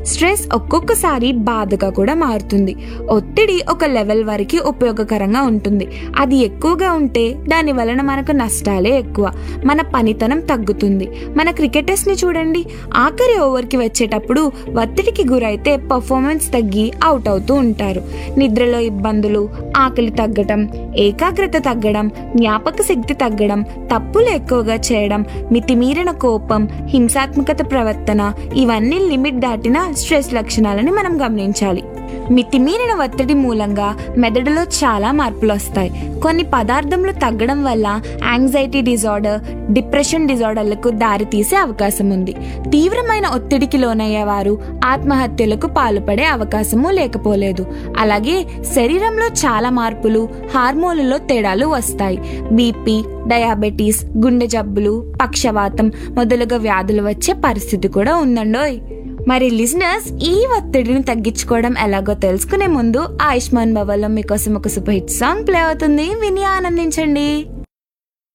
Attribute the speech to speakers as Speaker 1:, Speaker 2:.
Speaker 1: stress ఒక్కొక్కసారి బాధగా కూడా మారుతుంది ఒత్తిడి ఒక లెవెల్ వరకు ఉపయోగకరంగా ఉంటుంది అది ఎక్కువగా ఉంటే దాని వలన మనకు నష్టాలే ఎక్కువ మన పనితనం తగ్గుతుంది మన క్రికెటర్స్ని చూడండి ఆఖరి ఓవర్కి వచ్చేటప్పుడు ఒత్తిడికి గురైతే పర్ఫార్మెన్స్ తగ్గి అవుట్ అవుతూ ఉంటారు నిద్రలో ఇబ్బందులు ఆకలి తగ్గడం ఏకాగ్రత తగ్గడం జ్ఞాపక శక్తి తగ్గడం తప్పులు ఎక్కువగా చేయడం మితిమీరిన కోపం హింసాత్మకత ప్రవర్తన ఇవన్నీ లిమిట్ దాటిన స్ట్రెస్ లక్షణాలని మనం గమనించాలి మితిమీరిన ఒత్తిడి మూలంగా మెదడులో చాలా మార్పులు వస్తాయి కొన్ని పదార్థములు తగ్గడం వల్ల యాంగ్జైటీ డిజార్డర్ డిప్రెషన్ డిజార్డర్లకు దారితీసే అవకాశం ఉంది తీవ్రమైన ఒత్తిడికి లోనయ్యేవారు ఆత్మహత్యలకు పాల్పడే అవకాశము లేకపోలేదు అలాగే శరీరంలో చాలా మార్పులు హార్మోన్లలో తేడాలు వస్తాయి బీపీ డయాబెటీస్ గుండె జబ్బులు పక్షవాతం మొదలుగా వ్యాధులు వచ్చే పరిస్థితి కూడా ఉందండోయ్ మరి లిజనర్స్ ఈ ఒత్తిడిని తగ్గించుకోవడం ఎలాగో తెలుసుకునే ముందు ఆయుష్మాన్ భవన్లో మీకోసం ఒక సూపర్ హిట్ సాంగ్ ప్లే అవుతుంది విని ఆనందించండి